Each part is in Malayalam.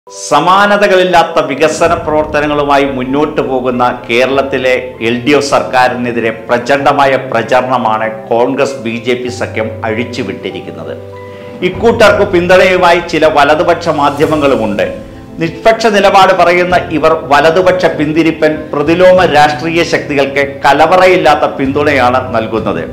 സമാനതകളില്ലാത്ത വികസന പ്രവർത്തനങ്ങളുമായി മുന്നോട്ട് പോകുന്ന കേരളത്തിലെ എൽ ഡി എഫ് സർക്കാരിനെതിരെ പ്രചണ്ഡമായ പ്രചരണമാണ് കോൺഗ്രസ് ബി ജെ പി സഖ്യം അഴിച്ചുവിട്ടിരിക്കുന്നത് ഇക്കൂട്ടർക്ക് പിന്തുണയുമായി ചില വലതുപക്ഷ മാധ്യമങ്ങളുമുണ്ട് നിഷ്പക്ഷ നിലപാട് പറയുന്ന ഇവർ വലതുപക്ഷ പിന്തിരിപ്പൻ പ്രതിലോമ രാഷ്ട്രീയ ശക്തികൾക്ക് കലവറയില്ലാത്ത പിന്തുണയാണ് നൽകുന്നത്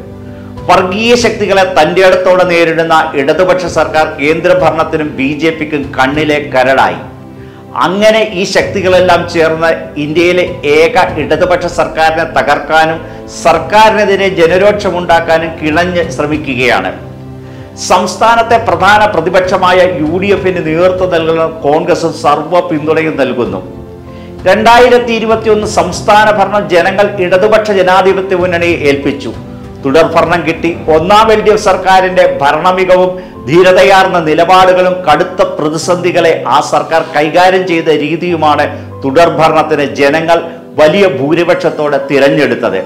വർഗീയ ശക്തികളെ തന്റെ അടുത്തോടെ നേരിടുന്ന ഇടതുപക്ഷ സർക്കാർ കേന്ദ്രഭരണത്തിനും ബി ജെ പിക്കും കണ്ണിലെ കരടായി അങ്ങനെ ഈ ശക്തികളെല്ലാം ചേർന്ന് ഇന്ത്യയിലെ ഏക ഇടതുപക്ഷ സർക്കാരിനെ തകർക്കാനും സർക്കാരിനെതിരെ ജനരോക്ഷമുണ്ടാക്കാനും കിണഞ്ഞ് ശ്രമിക്കുകയാണ് സംസ്ഥാനത്തെ പ്രധാന പ്രതിപക്ഷമായ യു ഡി എഫിന് നേതൃത്വം നൽകുന്ന കോൺഗ്രസും സർവ്വ പിന്തുണയും നൽകുന്നു രണ്ടായിരത്തി ഇരുപത്തിയൊന്ന് സംസ്ഥാന ഭരണം ജനങ്ങൾ ഇടതുപക്ഷ ജനാധിപത്യ മുന്നണിയെ ഏൽപ്പിച്ചു തുടർഭരണം കിട്ടി ഒന്നാം എൽ ഡി എഫ് സർക്കാരിന്റെ ഭരണമികവും ധീരതയാർന്ന നിലപാടുകളും കടുത്ത പ്രതിസന്ധികളെ ആ സർക്കാർ കൈകാര്യം ചെയ്ത രീതിയുമാണ് തുടർഭരണത്തിന് ജനങ്ങൾ വലിയ ഭൂരിപക്ഷത്തോടെ തിരഞ്ഞെടുത്തത്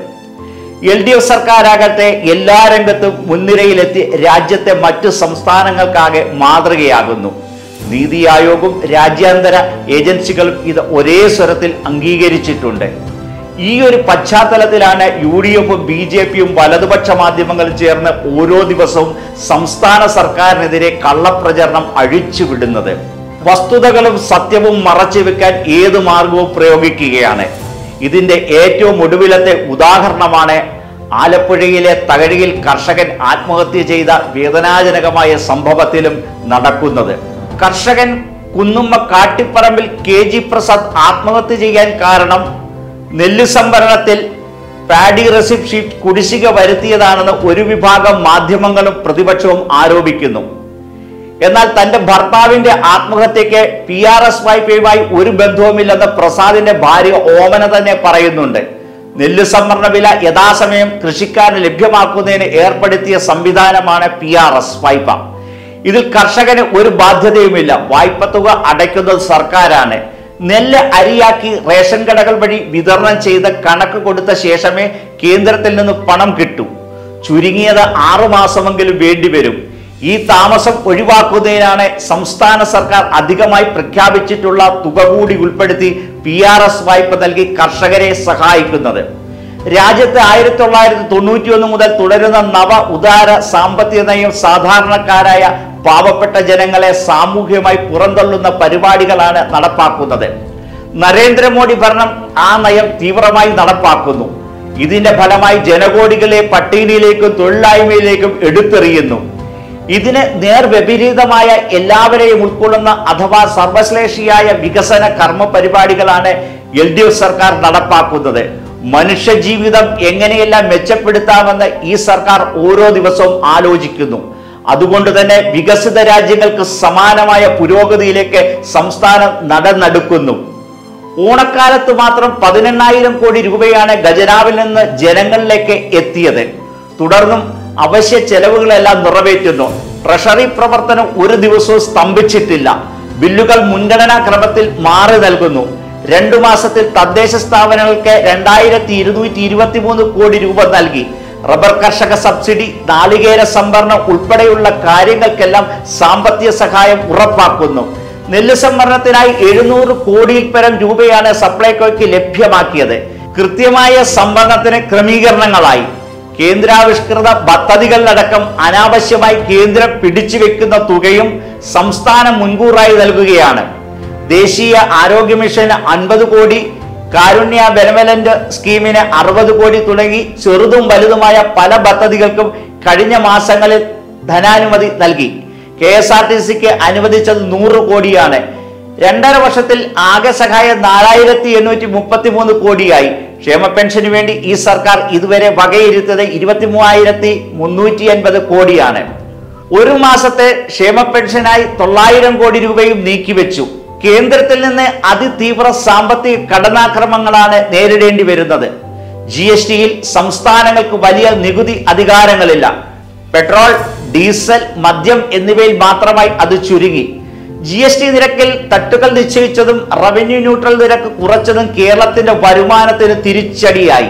എൽ ഡി എഫ് സർക്കാരാകട്ടെ എല്ലാ രംഗത്തും മുൻനിരയിലെത്തി രാജ്യത്തെ മറ്റു സംസ്ഥാനങ്ങൾക്കാകെ മാതൃകയാകുന്നു നീതി ആയോഗും രാജ്യാന്തര ഏജൻസികളും ഇത് ഒരേ സ്വരത്തിൽ അംഗീകരിച്ചിട്ടുണ്ട് ഈ ഒരു പശ്ചാത്തലത്തിലാണ് യു ഡി എഫും ബി ജെ പിയും വലതുപക്ഷ മാധ്യമങ്ങളും ചേർന്ന് ഓരോ ദിവസവും സംസ്ഥാന സർക്കാരിനെതിരെ കള്ളപ്രചരണം അഴിച്ചുവിടുന്നത് വസ്തുതകളും സത്യവും മറച്ചുവെക്കാൻ ഏത് മാർഗവും പ്രയോഗിക്കുകയാണ് ഇതിന്റെ ഏറ്റവും ഒടുവിലത്തെ ഉദാഹരണമാണ് ആലപ്പുഴയിലെ തകഴിയിൽ കർഷകൻ ആത്മഹത്യ ചെയ്ത വേദനാജനകമായ സംഭവത്തിലും നടക്കുന്നത് കർഷകൻ കുന്നുമ്മ കാട്ടിപ്പറമ്പിൽ കെ ജി പ്രസാദ് ആത്മഹത്യ ചെയ്യാൻ കാരണം നെല്ല് സംഭരണത്തിൽ പാഡി റെസിപ്റ്റ് ഷീറ്റ് കുടിശ്ശിക വരുത്തിയതാണെന്ന് ഒരു വിഭാഗം മാധ്യമങ്ങളും പ്രതിപക്ഷവും ആരോപിക്കുന്നു എന്നാൽ തന്റെ ഭർത്താവിന്റെ ആത്മഹത്യക്ക് പി ആർ എസ് വായ്പയുമായി ഒരു ബന്ധവുമില്ലെന്ന് പ്രസാദിന്റെ ഭാര്യ ഓമന തന്നെ പറയുന്നുണ്ട് നെല്ല് സംഭരണ വില യഥാസമയം കൃഷിക്കാരന് ലഭ്യമാക്കുന്നതിന് ഏർപ്പെടുത്തിയ സംവിധാനമാണ് പി ആർ എസ് വായ്പ ഇതിൽ കർഷകന് ഒരു ബാധ്യതയുമില്ല വായ്പ തുക അടയ്ക്കുന്നത് സർക്കാരാണ് നെല്ല് അരിയാക്കി റേഷൻ കടകൾ വഴി വിതരണം ചെയ്ത് കണക്ക് കൊടുത്ത ശേഷമേ കേന്ദ്രത്തിൽ നിന്ന് പണം കിട്ടൂ ചുരുങ്ങിയത് ആറു മാസമെങ്കിലും വേണ്ടിവരും ഈ താമസം ഒഴിവാക്കുന്നതിനാണ് സംസ്ഥാന സർക്കാർ അധികമായി പ്രഖ്യാപിച്ചിട്ടുള്ള തുക കൂടി ഉൾപ്പെടുത്തി പി ആർ എസ് വായ്പ നൽകി കർഷകരെ സഹായിക്കുന്നത് രാജ്യത്ത് ആയിരത്തി തൊള്ളായിരത്തി തൊണ്ണൂറ്റി ഒന്ന് മുതൽ തുടരുന്ന നവ ഉദാര സാമ്പത്തിക നയം സാധാരണക്കാരായ പാവപ്പെട്ട ജനങ്ങളെ സാമൂഹികമായി പുറന്തള്ളുന്ന പരിപാടികളാണ് നടപ്പാക്കുന്നത് നരേന്ദ്രമോദി ഭരണം ആ നയം തീവ്രമായി നടപ്പാക്കുന്നു ഇതിന്റെ ഫലമായി ജനകോടികളെ പട്ടിണിയിലേക്കും തൊഴിലായ്മയിലേക്കും എടുത്തെറിയുന്നു ഇതിന് നേർവിപരീതമായ എല്ലാവരെയും ഉൾക്കൊള്ളുന്ന അഥവാ സർവശ്ലേഷിയായ വികസന കർമ്മ പരിപാടികളാണ് എൽ ഡി എഫ് സർക്കാർ നടപ്പാക്കുന്നത് മനുഷ്യജീവിതം എങ്ങനെയെല്ലാം മെച്ചപ്പെടുത്താമെന്ന് ഈ സർക്കാർ ഓരോ ദിവസവും ആലോചിക്കുന്നു അതുകൊണ്ട് തന്നെ വികസിത രാജ്യങ്ങൾക്ക് സമാനമായ പുരോഗതിയിലേക്ക് സംസ്ഥാനം നടന്നെടുക്കുന്നു ഓണക്കാലത്ത് മാത്രം പതിനെണ്ണായിരം കോടി രൂപയാണ് ഖജനാവിൽ നിന്ന് ജനങ്ങളിലേക്ക് എത്തിയത് തുടർന്നും അവശ്യ ചെലവുകളെല്ലാം നിറവേറ്റുന്നു ട്രഷറി പ്രവർത്തനം ഒരു ദിവസവും സ്തംഭിച്ചിട്ടില്ല ബില്ലുകൾ മുൻഗണനാ ക്രമത്തിൽ മാറി നൽകുന്നു രണ്ടു മാസത്തിൽ തദ്ദേശ സ്ഥാപനങ്ങൾക്ക് രണ്ടായിരത്തി ഇരുന്നൂറ്റി ഇരുപത്തി മൂന്ന് കോടി രൂപ നൽകി റബ്ബർ കർഷക സബ്സിഡി നാളികേര സംഭരണം ഉൾപ്പെടെയുള്ള കാര്യങ്ങൾക്കെല്ലാം സാമ്പത്തിക സഹായം ഉറപ്പാക്കുന്നു നെല്ല് സംഭരണത്തിനായി എഴുന്നൂറ് കോടിയിൽ പരം രൂപയാണ് സപ്ലൈകോയ്ക്ക് ലഭ്യമാക്കിയത് കൃത്യമായ സംഭരണത്തിന് ക്രമീകരണങ്ങളായി കേന്ദ്രാവിഷ്കൃത പദ്ധതികളിലടക്കം അനാവശ്യമായി കേന്ദ്രം പിടിച്ചു വെക്കുന്ന തുകയും സംസ്ഥാനം മുൻകൂറായി നൽകുകയാണ് ദേശീയ ആരോഗ്യ മിഷന് അൻപത് കോടി കാരുണ്യ ബെനവലന്റ് സ്കീമിന് അറുപത് കോടി തുടങ്ങി ചെറുതും വലുതുമായ പല പദ്ധതികൾക്കും കഴിഞ്ഞ മാസങ്ങളിൽ ധനാനുമതി നൽകി കെ എസ് ആർ ടി സിക്ക് അനുവദിച്ചത് നൂറ് കോടിയാണ് രണ്ടര വർഷത്തിൽ ആകെ സഹായം നാലായിരത്തി എണ്ണൂറ്റി മുപ്പത്തി മൂന്ന് കോടിയായി ക്ഷേമ പെൻഷന് വേണ്ടി ഈ സർക്കാർ ഇതുവരെ വകയിരുത്തത് ഇരുപത്തി മൂവായിരത്തി മുന്നൂറ്റി അൻപത് കോടിയാണ് ഒരു മാസത്തെ ക്ഷേമ പെൻഷനായി തൊള്ളായിരം കോടി രൂപയും നീക്കിവെച്ചു കേന്ദ്രത്തിൽ നിന്ന് അതിതീവ്ര സാമ്പത്തിക കടനാക്രമങ്ങളാണ് നേരിടേണ്ടി വരുന്നത് ജി എസ് ടിയിൽ സംസ്ഥാനങ്ങൾക്ക് വലിയ നികുതി അധികാരങ്ങളില്ല പെട്രോൾ ഡീസൽ മദ്യം എന്നിവയിൽ മാത്രമായി അത് ചുരുങ്ങി ജി എസ് ടി നിരക്കിൽ തട്ടുകൾ നിശ്ചയിച്ചതും റവന്യൂ ന്യൂട്രൽ നിരക്ക് കുറച്ചതും കേരളത്തിന്റെ വരുമാനത്തിന് തിരിച്ചടിയായി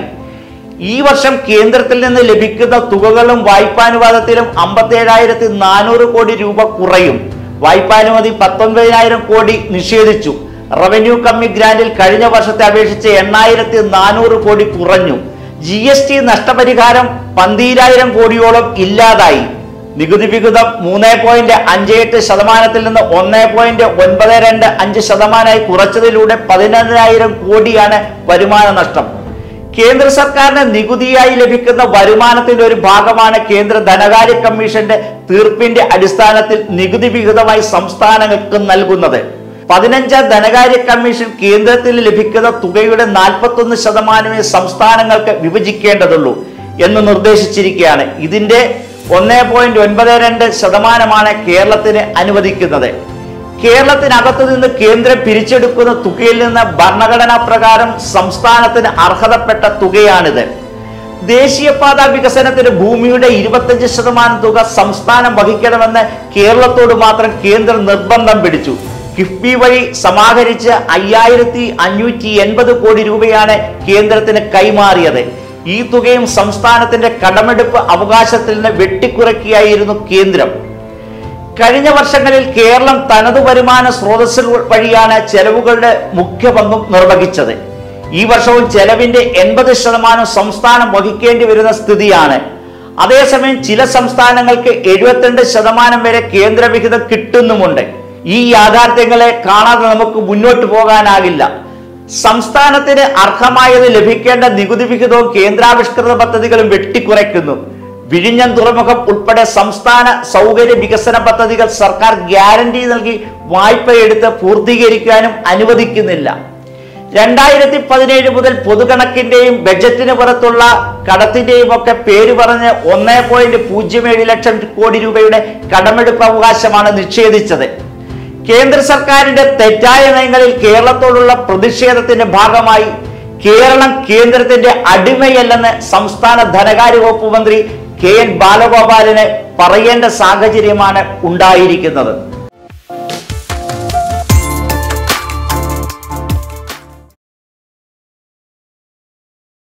ഈ വർഷം കേന്ദ്രത്തിൽ നിന്ന് ലഭിക്കുന്ന തുകകളും വായ്പാനുപാതത്തിലും അമ്പത്തി ഏഴായിരത്തി നാനൂറ് കോടി രൂപ കുറയും വായ്പാനുമതി പത്തൊൻപതിനായിരം കോടി നിഷേധിച്ചു റവന്യൂ കമ്മി ഗ്രാന്റിൽ കഴിഞ്ഞ വർഷത്തെ അപേക്ഷിച്ച് എണ്ണായിരത്തി നാനൂറ് കോടി കുറഞ്ഞു ജി എസ് ടി നഷ്ടപരിഹാരം പന്തീരായിരം കോടിയോളം ഇല്ലാതായി നികുതി വിഹിതം മൂന്ന് പോയിന്റ് അഞ്ച് എട്ട് ശതമാനത്തിൽ നിന്ന് ഒന്ന് പോയിന്റ് ഒൻപത് രണ്ട് അഞ്ച് ശതമാനമായി കുറച്ചതിലൂടെ പതിനൊന്നായിരം കോടിയാണ് വരുമാന നഷ്ടം കേന്ദ്ര സർക്കാരിന് നികുതിയായി ലഭിക്കുന്ന വരുമാനത്തിന്റെ ഒരു ഭാഗമാണ് കേന്ദ്ര ധനകാര്യ കമ്മീഷന്റെ തീർപ്പിന്റെ അടിസ്ഥാനത്തിൽ നികുതി വിഹിതമായി സംസ്ഥാനങ്ങൾക്ക് നൽകുന്നത് പതിനഞ്ചാം ധനകാര്യ കമ്മീഷൻ കേന്ദ്രത്തിൽ ലഭിക്കുന്ന തുകയുടെ നാൽപ്പത്തൊന്ന് ശതമാനമേ സംസ്ഥാനങ്ങൾക്ക് വിഭജിക്കേണ്ടതുള്ളൂ എന്ന് നിർദ്ദേശിച്ചിരിക്കുകയാണ് ഇതിന്റെ ഒന്ന് പോയിന്റ് ഒൻപത് രണ്ട് ശതമാനമാണ് കേരളത്തിന് അനുവദിക്കുന്നത് കേരളത്തിനകത്തു നിന്ന് കേന്ദ്രം പിരിച്ചെടുക്കുന്ന തുകയിൽ നിന്ന് ഭരണഘടനാ പ്രകാരം സംസ്ഥാനത്തിന് അർഹതപ്പെട്ട തുകയാണിത് ദേശീയപാത വികസനത്തിന് ഭൂമിയുടെ ഇരുപത്തഞ്ച് ശതമാനം തുക സംസ്ഥാനം വഹിക്കണമെന്ന് കേരളത്തോട് മാത്രം കേന്ദ്രം നിർബന്ധം പിടിച്ചു കിഫ്ബി വഴി സമാഹരിച്ച് അയ്യായിരത്തി അഞ്ഞൂറ്റി എൺപത് കോടി രൂപയാണ് കേന്ദ്രത്തിന് കൈമാറിയത് ഈ തുകയും സംസ്ഥാനത്തിന്റെ കടമെടുപ്പ് അവകാശത്തിൽ നിന്ന് വെട്ടിക്കുറയ്ക്കുകയായിരുന്നു കേന്ദ്രം കഴിഞ്ഞ വർഷങ്ങളിൽ കേരളം തനതു വരുമാന സ്രോതസ്സുകൾ വഴിയാണ് ചെലവുകളുടെ മുഖ്യ പങ്കും നിർവഹിച്ചത് ഈ വർഷവും ചെലവിന്റെ എൺപത് ശതമാനം സംസ്ഥാനം വഹിക്കേണ്ടി വരുന്ന സ്ഥിതിയാണ് അതേസമയം ചില സംസ്ഥാനങ്ങൾക്ക് എഴുപത്തിരണ്ട് ശതമാനം വരെ കേന്ദ്രവിഹിതം കിട്ടുന്നുമുണ്ട് ഈ യാഥാർത്ഥ്യങ്ങളെ കാണാതെ നമുക്ക് മുന്നോട്ട് പോകാനാകില്ല സംസ്ഥാനത്തിന് അർഹമായത് ലഭിക്കേണ്ട നികുതി വിഹിതവും കേന്ദ്രാവിഷ്കൃത പദ്ധതികളും വെട്ടിക്കുറയ്ക്കുന്നു വിഴിഞ്ഞം തുറമുഖം ഉൾപ്പെടെ സംസ്ഥാന സൗകര്യ വികസന പദ്ധതികൾ സർക്കാർ ഗ്യാരണ്ടി നൽകി വായ്പ എടുത്ത് പൂർത്തീകരിക്കാനും അനുവദിക്കുന്നില്ല രണ്ടായിരത്തി പതിനേഴ് മുതൽ പൊതുകണക്കിന്റെയും ബജറ്റിന് പുറത്തുള്ള കടത്തിന്റെയും ഒക്കെ പേര് പറഞ്ഞ് ഒന്നേ പോയിന്റ് പൂജ്യം ഏഴ് ലക്ഷം കോടി രൂപയുടെ കടമെടുപ്പ് അവകാശമാണ് നിഷേധിച്ചത് കേന്ദ്ര സർക്കാരിന്റെ തെറ്റായ നയങ്ങളിൽ കേരളത്തോടുള്ള പ്രതിഷേധത്തിന്റെ ഭാഗമായി കേരളം കേന്ദ്രത്തിന്റെ അടിമയല്ലെന്ന് സംസ്ഥാന ധനകാര്യ വകുപ്പ് മന്ത്രി കെ എൻ ബാലഗോപാലിന് പറയേണ്ട സാഹചര്യമാണ് ഉണ്ടായിരിക്കുന്നത്